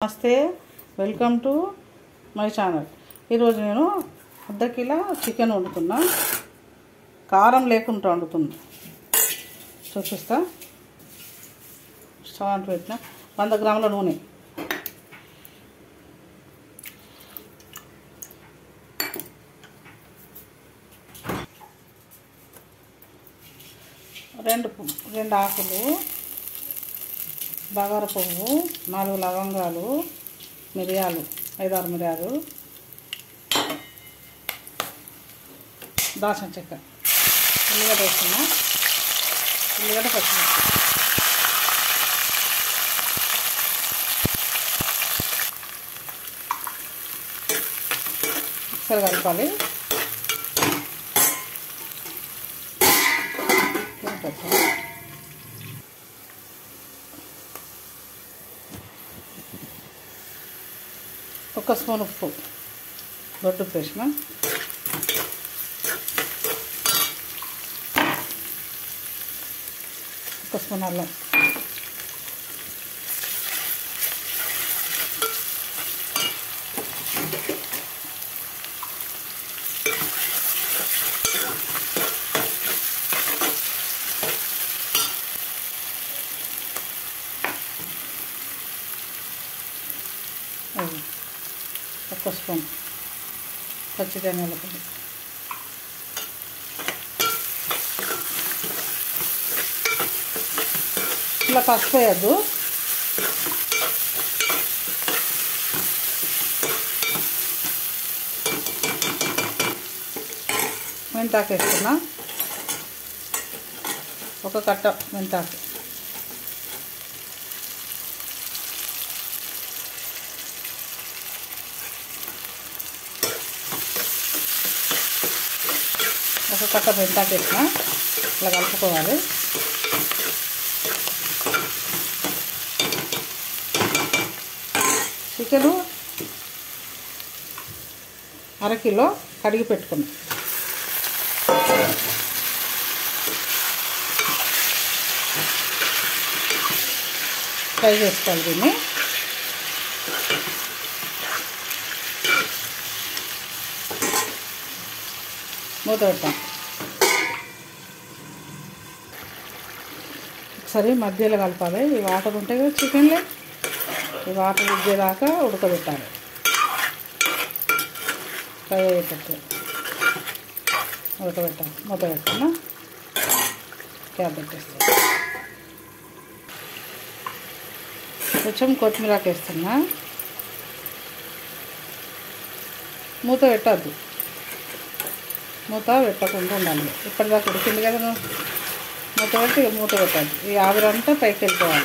నమస్తే welcome to my channel ఈరోజు నేను అర్ధ కిలో చికెన్ వండుతున్నా కారం లేకుండా వండుతున్నా చూపిస్తా స్టవ్ అంటు పెట్టిన వంద గ్రాముల నూనె రెండు పు- రెండు ఆకులు బగార పువ్వు నాలుగు లవంగాలు మిరియాలు ఐదారు మిరియాలు దాల్చిన చెక్క ఉల్లిగడ్డ వేస్తున్నా ఉల్లిగడ్డ పచ్చిమిర్చి ఒకసారి కలపాలి పెట్టాలి ఒక స్పూన్ ఉప్పు దొడ్డు వేసిన ఒక స్పూన్ అల్లం అది ఒక స్పూన్ పచ్చి ధనియాల పొడి ఇలా పసుపు వేయద్దు మెంతాకు వేస్తున్నా ఒక కట్ట మెంతాకు ఒక కట్ట మెంతాకు వేసిన ఇలా కలుపుకోవాలి చికెను అరకిలో కడిగి పెట్టుకున్నాం ఫ్రై చేసుకోవాలి దీన్ని మూత పెట్టాం ఒకసారి మధ్యలో కలపాలి ఈ వాటర్ ఉంటాయి కదా చికెన్లో ఈ వాటర్ ఉగ్గేదాకా ఉడకబెట్టాలి ఫ్రై అయ్యేటట్టు ఉడకబెట్టాలి మూత పెట్టుకున్నా క్యాప్ పెట్టేస్తాను కొంచెం కొత్తిమీరాకు వేస్తున్నా మూత పెట్టద్దు మూత పెట్టకుండా ఉండాలి ఇప్పటిదాకా ఉడికింది కదా నువ్వు మూత పెట్టి ఇక మూత పెట్టద్దు ఈ ఆవిరంతా పైకి వెళ్ళిపోవాలి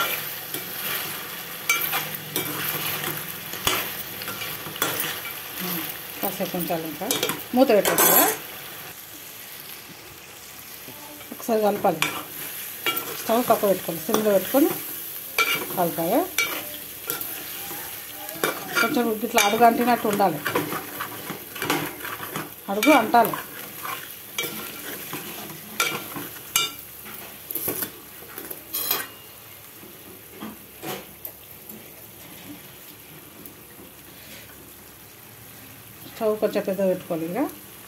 కాసేపు ఉంచాలి ఇంకా మూత పెట్టద్దు కదా ఒకసారి కలపాలి స్టవ్ తక్కువ పెట్టుకోవాలి సిమ్లో పెట్టుకొని కలపాలి కొంచెం ఇట్లా అడుగు అంటినట్టు ఉండాలి అడుగు అంటాలి స్టవ్ కొంచెం పెద్ద పెట్టుకోవాలి ఇక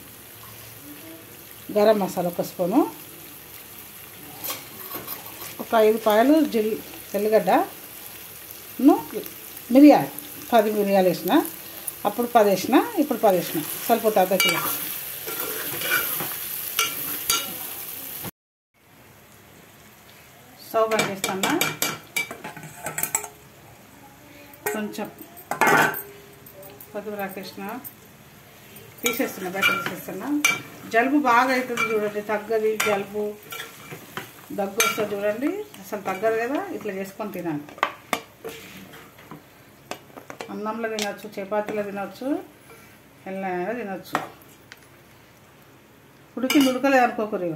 గరం మసాలా ఒక స్పూను ఒక ఐదు పాయలు జిల్ తెల్లగడ్డ మిరియాలు పది మిరియాలు వేసిన అప్పుడు పది వేసిన ఇప్పుడు పది వేసిన సరిపోతుంది అర్ధ కిలో స్టవ్ బంద్ చేస్తానా కొంచెం కొద్దిగా రాకేసిన తీసేస్తున్నా బయట తీసేస్తున్నా జలుబు బాగా అవుతుంది చూడండి తగ్గది జలుబు దగ్గు వస్తుంది చూడండి అసలు తగ్గదు కదా ఇట్లా చేసుకొని తినాలి అన్నంలో తినచ్చు చపాతీలో తినచ్చు ఎలా తినచ్చు ఉడికి ఉడకలేదు అనుకోకరు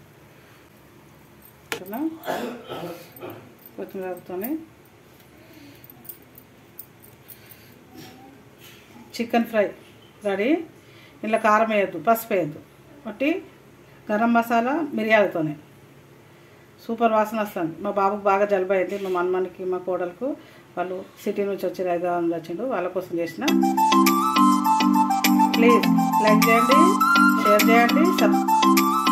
కొత్తిమీరతో చికెన్ ఫ్రై రెడీ ఇంట్లో కారం వేయద్దు పసుపు వేయద్దు ఒకటి గరం మసాలా మిరియాలతోనే సూపర్ వాసన వస్తుంది మా బాబుకు బాగా జలుబు అయింది మా మన్మనికి మా కోడలకు వాళ్ళు సిటీ నుంచి వచ్చి హైదరాబాద్ నుంచి వచ్చిండు వాళ్ళ కోసం చేసిన ప్లీజ్ లైక్ చేయండి షేర్ చేయండి సబ్